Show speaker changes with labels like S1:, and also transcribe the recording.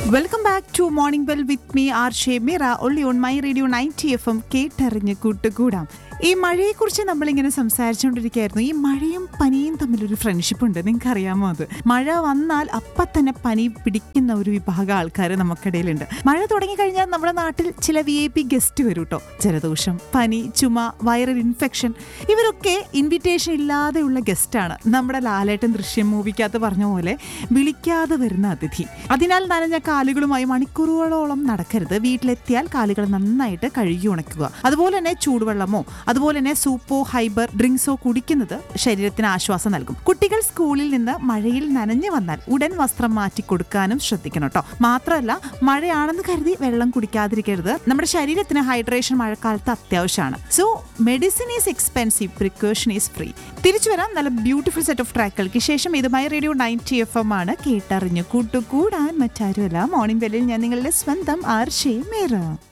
S1: welcome back to morning bell with me R Shemira only on my radio ninety F M കേട്ടറിഞ്ഞ് കൂട്ടുകൂടാം ഈ മഴയെക്കുറിച്ച് നമ്മളിങ്ങനെ സംസാരിച്ചുകൊണ്ടിരിക്കുകയായിരുന്നു ഈ മഴയും പനിയും തമ്മിലൊരു ഫ്രണ്ട്ഷിപ്പ് ഉണ്ട് നിങ്ങൾക്ക് അറിയാമോ അത് മഴ വന്നാൽ അപ്പം തന്നെ പനി പിടിക്കുന്ന ഒരു വിഭാഗം ആൾക്കാർ നമുക്കിടയിലുണ്ട് മഴ തുടങ്ങിക്കഴിഞ്ഞാൽ നമ്മുടെ നാട്ടിൽ ചില വി ഐ പി ഗസ്റ്റ് വരും കേട്ടോ ജലദോഷം പനി ചുമ വൈറൽ ഇൻഫെക്ഷൻ ഇവരൊക്കെ ഇൻവിറ്റേഷൻ ഇല്ലാതെയുള്ള ഗസ്റ്റാണ് നമ്മുടെ ലാലേട്ടൻ ദൃശ്യം മൂവിക്കകത്ത് പറഞ്ഞ പോലെ വിളിക്കാതെ വരുന്ന അതിഥി അതിനാൽ നനഞ്ഞ കാലുകളുമായി മണിക്കൂറുകളോളം നടക്കരുത് വീട്ടിലെത്തിയാൽ കാലുകൾ നന്നായിട്ട് കഴുകി ഉണക്കുക അതുപോലെ തന്നെ ചൂടുവെള്ളമോ അതുപോലെ തന്നെ സൂപ്പോ ഹൈബർ ഡ്രിങ്ക്സോ കുടിക്കുന്നത് ശരീരത്തിന് ആശ്വാസം നൽകും കുട്ടികൾ സ്കൂളിൽ നിന്ന് മഴയിൽ നനഞ്ഞു വന്നാൽ ഉടൻ വസ്ത്രം മാറ്റി കൊടുക്കാനും ശ്രദ്ധിക്കണം കേട്ടോ മാത്രമല്ല മഴയാണെന്ന് കരുതി വെള്ളം കുടിക്കാതിരിക്കരുത് നമ്മുടെ ശരീരത്തിന് ഹൈഡ്രേഷൻ മഴക്കാലത്ത് അത്യാവശ്യമാണ് so medicine is expensive precaution is free തിരിച്ചു വരാം നല്ല ബ്യൂട്ടിഫുൾ സെറ്റ് ഓഫ് ട്രാക്കുകൾക്ക് ശേഷം ഇതുമായി റേഡിയോ നയൻറ്റി എഫ് എം ആണ് കേട്ടറിഞ്ഞു കൂട്ടുകൂടാൻ മറ്റാരുമല്ല മോർണിംഗ് വെല്ലിൽ ഞാൻ നിങ്ങളുടെ സ്വന്തം ആർ ഷേ മേറ